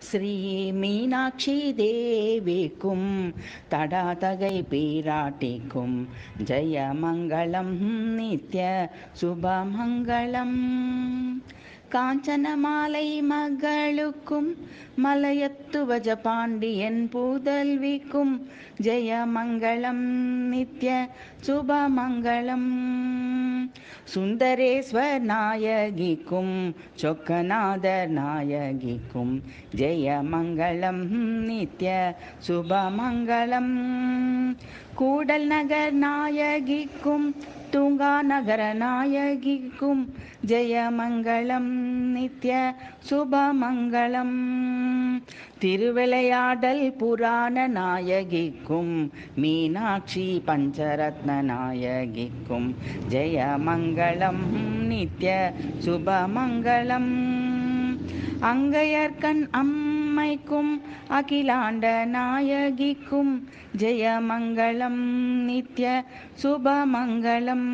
ஸ்ரீ மீனாட்சி தேவிக்கும் தடாதகை பீராட்டிக்கும் ஜெயமங்களம் நித்ய சுபமங்களம் காஞ்சனமாலை மகளுக்கும் மலையத்துவஜ பாண்டியன் புதல்விக்கும் ஜெயமங்களம் நித்ய சுபமங்களம் சுந்தரேஸ்வர் நாயகிக்கும் சொக்கநாதர் நாயகிக்கும் ஜெயமங்களம் நித்ய சுபமங்களம் கூடல் நகர் நாயகிக்கும் தூங்கா நகர நாயகிக்கும் ஜெயமங்களம் நித்ய சுபமங்களம் திருவிளையாடல் புராண நாயகிக்கும் மீனாட்சி பஞ்சரத்ன நாயகிக்கும் ஜெயமங்களம் நித்ய சுபமங்களம் அங்கையர்கண் அம்மைக்கும் அகிலாண்ட நாயகிக்கும் ஜெயமங்களம் நித்ய சுபமங்களம்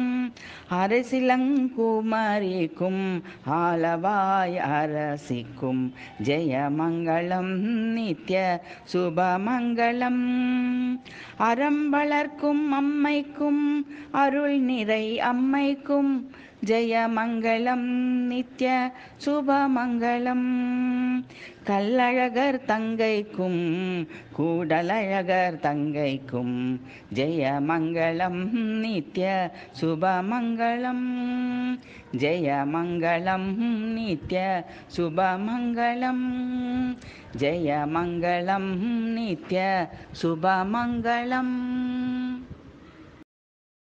அரசிலங்குமரிக்கும் ஆலவாய் அரசிக்கும் ஜெயமங்களம் நித்ய சுபமங்களம் அறம் வளர்க்கும் அம்மைக்கும் அருள் நிறை அம்மைக்கும் ஜெயமங்களம் நித்ய சுபமங்களம் கல்லழகர் தங்கைக்கும் கூடலழகர் தங்கைக்கும் ஜெயமங்களம் நித்ய சுபமங்களம் ஜெயமங்களம் நித்ய சுபமங்களம் ஜெயமங்களம் நித்ய சுபமங்களம்